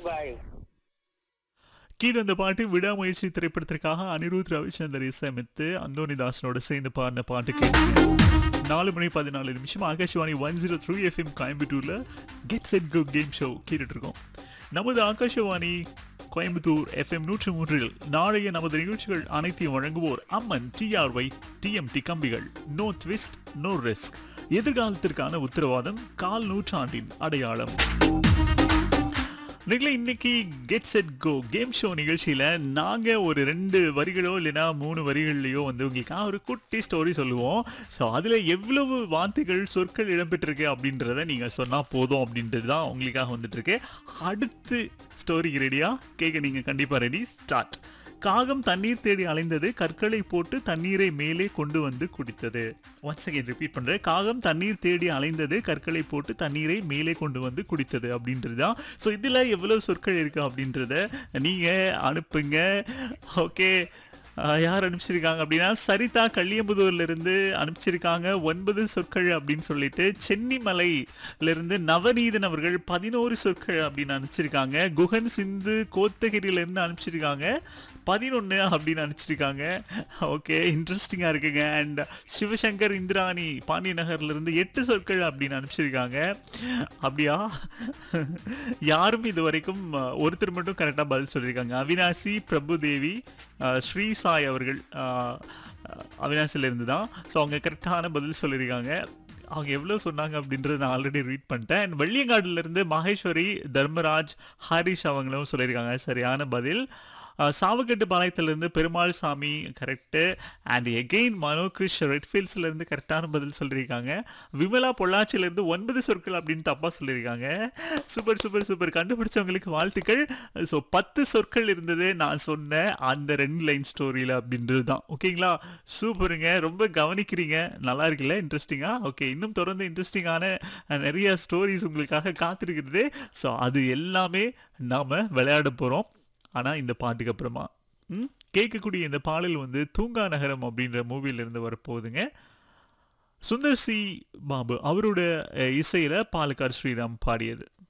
பாய் கீழே அந்த பாட்டு விடாமுயற்சி திரைப்படத்திற்காக அனிருத் ரவிச்சந்தர் இசையமைத்து அந்தோனிதாசனோட சேர்ந்து பாடின பாட்டு கேட்டீங்க நாலு மணி பதினாலு நிமிஷம் Akashvani one zero three FM கோயம்புத்தூர்ல get set go game show கேட்டுட்டு இருக்கோம் நமது ஆகாஷவாணி கோயம்புத்தூர் எஃப்எம் நூற்றி மூன்றில் நாளைய நமது நிகழ்ச்சிகள் அனைத்தையும் வழங்குவோர் அம்மன் டிஆர்ஒய் டிஎம்டி கம்பிகள் நோ ட்விஸ்ட் நோ ரிஸ்க் எதிர்காலத்திற்கான உத்தரவாதம் கால் நூற்றாண்டின் அடையாளம் நீங்களே இன்னைக்கு get set go game show நிகழ்ச்சியில நாங்க ஒரு ரெண்டு வரிகளோ இல்லைன்னா மூணு வரிகள்லயோ வந்து உங்களுக்காக ஒரு குட்டி ஸ்டோரி சொல்லுவோம் ஸோ அதுல எவ்வளவு வார்த்தைகள் சொற்கள் இடம்பெற்றிருக்கு அப்படின்றத நீங்க சொன்னா போதும் அப்படின்றது தான் உங்களுக்காக வந்துட்டு இருக்கு அடுத்து ஸ்டோரி ரெடியா கேட்க நீங்க கண்டிப்பா ரெடி ஸ்டார்ட் காகம் தண்ணீர் தேடி அலைந்தது கற்களை போட்டு தண்ணீரை மேலே கொண்டு வந்து குடித்தது ஒன்ஸ் அகைன் ரிப்பீட் பண்றேன் காகம் தண்ணீர் தேடி அலைந்தது கற்களை போட்டு தண்ணீரை மேலே கொண்டு வந்து குடித்தது அப்படின்றது தான் ஸோ இதில் எவ்வளவு சொற்கள் இருக்கு அப்படின்றத நீங்க அனுப்புங்க ஓகே யார் அனுப்பிச்சிருக்காங்க அப்படின்னா சரிதா கள்ளியம்புதூர்ல இருந்து அனுப்பிச்சிருக்காங்க ஒன்பது சொற்கள் அப்படின்னு சொல்லிட்டு சென்னிமலையில இருந்து நவநீதன் அவர்கள் பதினோரு சொற்கள் அப்படின்னு அனுப்பிச்சிருக்காங்க குகன் சிந்து கோத்தகிரியில இருந்து அனுப்பிச்சிருக்காங்க பதினொன்று அப்படின்னு அனுப்பிச்சிருக்காங்க ஓகே இன்ட்ரெஸ்டிங்காக இருக்குங்க அண்ட் சிவசங்கர் இந்திராணி பாண்டிய நகர்ல இருந்து எட்டு சொற்கள் அப்படின்னு அனுப்பிச்சிருக்காங்க அப்படியா யாரும் இது வரைக்கும் அஹ், ஒருத்தர் மட்டும் கரெக்டாக பதில் சொல்லியிருக்காங்க அவினாசி பிரபுதேவி அஹ், ஸ்ரீ சாய் அவர்கள் அஹ், அஹ், அவினாசில இருந்து தான் ஸோ அவங்க கரெக்டான பதில் சொல்லியிருக்காங்க அவங்க எவ்வளோ சொன்னாங்க அப்படின்றத நான் ஆல்ரெடி ரீட் பண்ணிட்டேன் அண்ட் வெள்ளியங்காடுல இருந்து மகேஸ்வரி தர்மராஜ் ஹரிஷ் அவங்களும் சொல்லியிருக்காங்க சரியான பதில் அஹ், சாவக்கட்டு பாளையத்திலிருந்து Perumal Sami correct and again Mano Krish ரெட்ஃபீல்ட்ஸ்ல இருந்து கரெக்டான பதில் சொல்லியிருக்காங்க விமலா பொள்ளாச்சியில இருந்து ஒன்பது சொற்கள் அப்படின்னு தப்பா சொல்லியிருக்காங்க சூப்பர் சூப்பர் சூப்பர் கண்டுபிடிச்சவங்களுக்கு வாழ்த்துக்கள் ஸோ பத்து சொற்கள் இருந்தது நான் சொன்ன அந்த ரெண்டு லைன் ஸ்டோரியில அப்படின்றது தான் ஓகேங்களா சூப்பருங்க ரொம்ப கவனிக்கிறீங்க நல்லா இருக்குல்ல இன்ட்ரெஸ்டிங்கா ஓகே இன்னும் தொடர்ந்து இன்ட்ரெஸ்டிங்கான நிறைய ஸ்டோரிஸ் உங்களுக்காக காத்திருக்கிறது ஸோ அது எல்லாமே நாம விளையாட போறோம் ஆனா இந்த பாட்டுக்கு அப்புறமா ம், கேட்கக்கூடிய இந்த பாடல் வந்து தூங்கா நகரம் அப்படின்ற மூவில இருந்து வரப்போகுதுங்க சுந்தர் சி பாபு அவரோட அஹ், இசையில பாலக்காடு ஸ்ரீராம் பாடியது